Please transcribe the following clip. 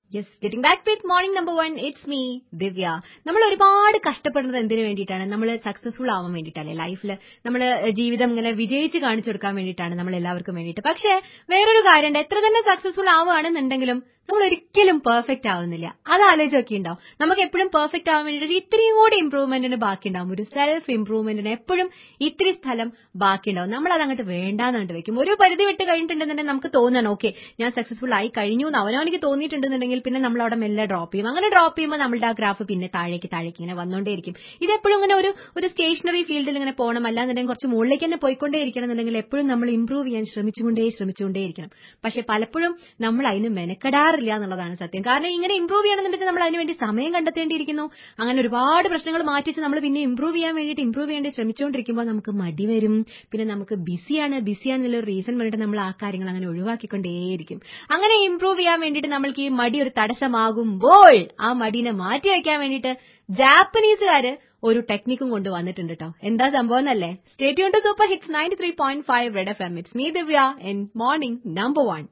yes getting back with morning number one it's me Divya നമ്മൾ ഒരുപാട് കഷ്ടപ്പെടുന്നത് എന്തിനു വേണ്ടിയിട്ടാണ് നമ്മൾ സക്സസ്ഫുൾ ആവാൻ വേണ്ടിയിട്ടല്ലേ ലൈഫിൽ നമ്മൾ ജീവിതം ഇങ്ങനെ വിജയിച്ച് കാണിച്ചു കൊടുക്കാൻ വേണ്ടിയിട്ടാണ് നമ്മൾ എല്ലാവർക്കും വേണ്ടിയിട്ട് പക്ഷേ വേറൊരു കാര്യമുണ്ട് എത്ര തന്നെ സക്സസ്ഫുൾ ആവുകയാണെന്നുണ്ടെങ്കിലും നമ്മൾ ഒരിക്കലും പെർഫെക്റ്റ് ആവുന്നില്ല അത് ആലോചിച്ച് നോക്കിയിട്ടുണ്ടാവും നമുക്ക് എപ്പോഴും പെർഫെക്റ്റ് ആവാൻ വേണ്ടിയിട്ട് ഇത്രയും കൂടി ഇമ്പ്രൂവ്മെന്റിന് ബാക്കിയുണ്ടാവും ഒരു സെൽഫ് ഇമ്പ്രൂവ്മെന്റിന് എപ്പോഴും ഇത്തിരി സ്ഥലം ബാക്കിയുണ്ടാവും നമ്മൾ അത് അങ്ങോട്ട് വേണ്ടാന്ന് കണ്ട് വെക്കും ഒരു പരിധി വിട്ട് കഴിഞ്ഞിട്ടുണ്ടെന്നുണ്ടെങ്കിൽ നമുക്ക് തോന്നണം ഓക്കെ ഞാൻ സക്സസ്ഫുൾ ആയി കഴിഞ്ഞു എന്ന് അവനവനിക്ക് തോന്നിയിട്ടുണ്ടെന്നുണ്ടെങ്കിൽ പിന്നെ നമ്മൾ അവിടെ മെല്ലെ ഡ്രോപ്പ് ചെയ്യും അങ്ങനെ ഡ്രോപ്പ് ചെയ്യുമ്പോൾ നമ്മളുടെ ആ ഗ്രാഫ് പിന്നെ താഴേക്ക് താഴേക്ക് ഇങ്ങനെ വന്നുകൊണ്ടേയിരിക്കും ഇതെപ്പോഴും ഇങ്ങനെ ഒരു ഒരു സ്റ്റേഷനറി ഫീൽഡിൽ ഇങ്ങനെ പോകണം അല്ലാന്നുണ്ടെങ്കിൽ കുറച്ച് മുകളിലേക്ക് തന്നെ പോയിക്കൊണ്ടേ ഇരിക്കണം എന്നുണ്ടെങ്കിൽ എപ്പോഴും നമ്മൾ ഇമ്പ്രൂവ് ചെയ്യാൻ ശ്രമിച്ചുകൊണ്ടേ ശ്രമിച്ചുകൊണ്ടേ ഇരിക്കണം പക്ഷെ പലപ്പോഴും നമ്മൾ അതിന് മെനക്കെടാറില്ല എന്നുള്ളതാണ് സത്യം കാരണം ഇങ്ങനെ ഇമ്പ്രൂവ് ചെയ്യണമെന്നുണ്ടെങ്കിൽ നമ്മൾ അതിനുവേണ്ടി സമയം കണ്ടെത്തേണ്ടിയിരിക്കുന്നു അങ്ങനെ ഒരുപാട് പ്രശ്നങ്ങൾ മാറ്റിച്ച് നമ്മൾ പിന്നെ ഇമ്പ്രൂവ് ചെയ്യാൻ വേണ്ടിയിട്ട് ഇമ്പ്രൂവ് ചെയ്യേണ്ടി ശ്രമിച്ചുകൊണ്ടിരിക്കുമ്പോൾ നമുക്ക് മടി വരും പിന്നെ നമുക്ക് ബിസിയാണ് ബിസിയാണെന്നുള്ള ഒരു റീസൺ വേണ്ടിയിട്ട് നമ്മൾ ആ കാര്യങ്ങൾ അങ്ങനെ ഒഴിവാക്കിക്കൊണ്ടേയിരിക്കും അങ്ങനെ ഇമ്പ്രൂവ് ചെയ്യാൻ വേണ്ടിയിട്ട് നമ്മൾക്ക് ഈ മടി ഒരു തടസ്സമാകുമ്പോൾ ആ മടിനെ മാറ്റി വയ്ക്കാൻ വേണ്ടിയിട്ട് ജാപ്പനീസുകാര് ഒരു ടെക്നിക്കും കൊണ്ട് വന്നിട്ടുണ്ട് കേട്ടോ എന്താ സംഭവം എന്നല്ലേ state to super hits ninety three point five red F M it's me Divya in morning number one